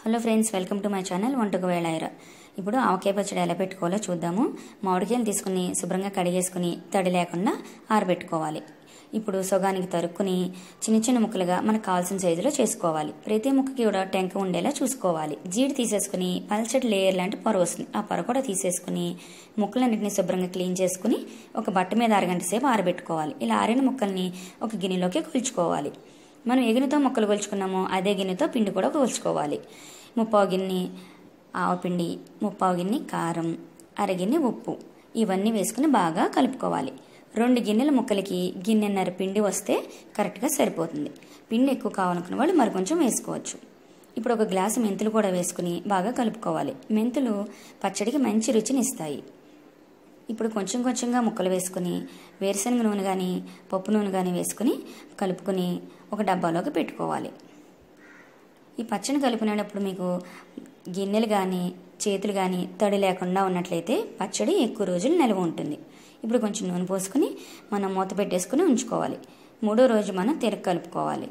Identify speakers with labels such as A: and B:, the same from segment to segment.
A: hello friends welcome to my channel వంటకు వేళాయిర ఇప్పుడు ఆవకాయ పచ్చడి ఎలా పెట్టుకోవాలో చూద్దాము మామిడికాయలు తీసుకుని శుభ్రంగా కడిగేసుకుని తడి లేకుండా ఆరబెట్టుకోవాలి ఇప్పుడు సొగానికి తరుక్కుని చిన్న చిన్న ముక్కలుగా మనకు కావాల్సిన సైజులో చేసుకోవాలి ప్రతి ముక్కకి కూడా టెంక ఉండేలా చూసుకోవాలి జీడి తీసేసుకుని పల్చటి లేయర్ లాంటి పొర వస్తుంది ఆ పొర కూడా తీసేసుకుని ముక్కలన్నింటినీ శుభ్రంగా క్లీన్ చేసుకుని ఒక బట్ట మీద అరగంట సేపు ఆరబెట్టుకోవాలి ఇలా ఆరిన ముక్కల్ని ఒక గిన్నెలోకి కొలుచుకోవాలి మనం ఏ గిన్నెతో ముక్కలు కొలుచుకున్నామో అదే గిన్నెతో పిండి కూడా కొలుచుకోవాలి ముప్పావు గిన్నె ఆవపిండి ముప్పావు గిన్నె కారం అరగిన్నె ఉప్పు ఇవన్నీ వేసుకుని బాగా కలుపుకోవాలి రెండు గిన్నెల ముక్కలకి గిన్నెన్నర పిండి వస్తే కరెక్ట్గా సరిపోతుంది పిండి ఎక్కువ కావాలనుకున్న వాళ్ళు మరి కొంచెం వేసుకోవచ్చు ఇప్పుడు ఒక గ్లాసు మెంతులు కూడా వేసుకుని బాగా కలుపుకోవాలి మెంతులు పచ్చడికి మంచి రుచిని ఇస్తాయి ఇప్పుడు కొంచెం కొంచెంగా ముక్కలు వేసుకుని వేరుశనగ నూనె కానీ పప్పు నూనె కానీ వేసుకుని కలుపుకొని ఒక డబ్బాలోకి పెట్టుకోవాలి ఈ పచ్చని కలుపునేటప్పుడు మీకు గిన్నెలు కానీ చేతులు కానీ తడి లేకుండా ఉన్నట్లయితే పచ్చడి ఎక్కువ రోజులు నిల్వ ఉంటుంది ఇప్పుడు కొంచెం నూనె పోసుకుని మనం మూత పెట్టేసుకుని ఉంచుకోవాలి మూడో రోజు మనం తిరగ కలుపుకోవాలి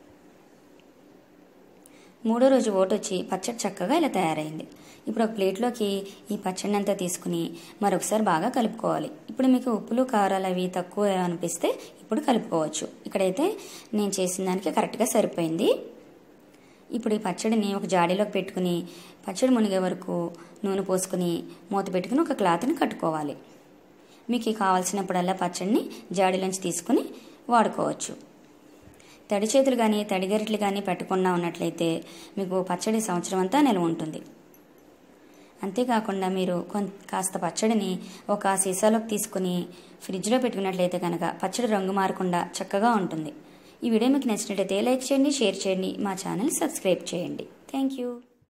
A: మూడో రోజు ఓటొచ్చి పచ్చడి చక్కగా ఇలా తయారైంది ఇప్పుడు ఒక ప్లేట్లోకి ఈ పచ్చడిని అంతా తీసుకుని మరొకసారి బాగా కలుపుకోవాలి ఇప్పుడు మీకు ఉప్పులు కారాలు అవి తక్కువ అనిపిస్తే ఇప్పుడు కలుపుకోవచ్చు ఇక్కడైతే నేను చేసిన దానికి కరెక్ట్గా సరిపోయింది ఇప్పుడు ఈ పచ్చడిని ఒక జాడీలోకి పెట్టుకుని పచ్చడి మునిగే వరకు నూనె పోసుకుని మూత పెట్టుకుని ఒక క్లాత్ని కట్టుకోవాలి మీకు కావాల్సినప్పుడల్లా పచ్చడిని జాడీలోంచి తీసుకుని వాడుకోవచ్చు తడి చేతులు కానీ తడి గరిటలు కానీ పెట్టకుండా ఉన్నట్లయితే మీకు పచ్చడి సంవత్సరం అంతా నిల్వ ఉంటుంది అంతేకాకుండా మీరు కొంత కాస్త పచ్చడిని ఒక సీసాలోకి తీసుకుని ఫ్రిడ్జ్లో పెట్టుకున్నట్లయితే కనుక పచ్చడి రంగు మారకుండా చక్కగా ఉంటుంది ఈ వీడియో మీకు నచ్చినట్లయితే లైక్ చేయండి షేర్ చేయండి మా ఛానల్ సబ్స్క్రైబ్ చేయండి థ్యాంక్ యూ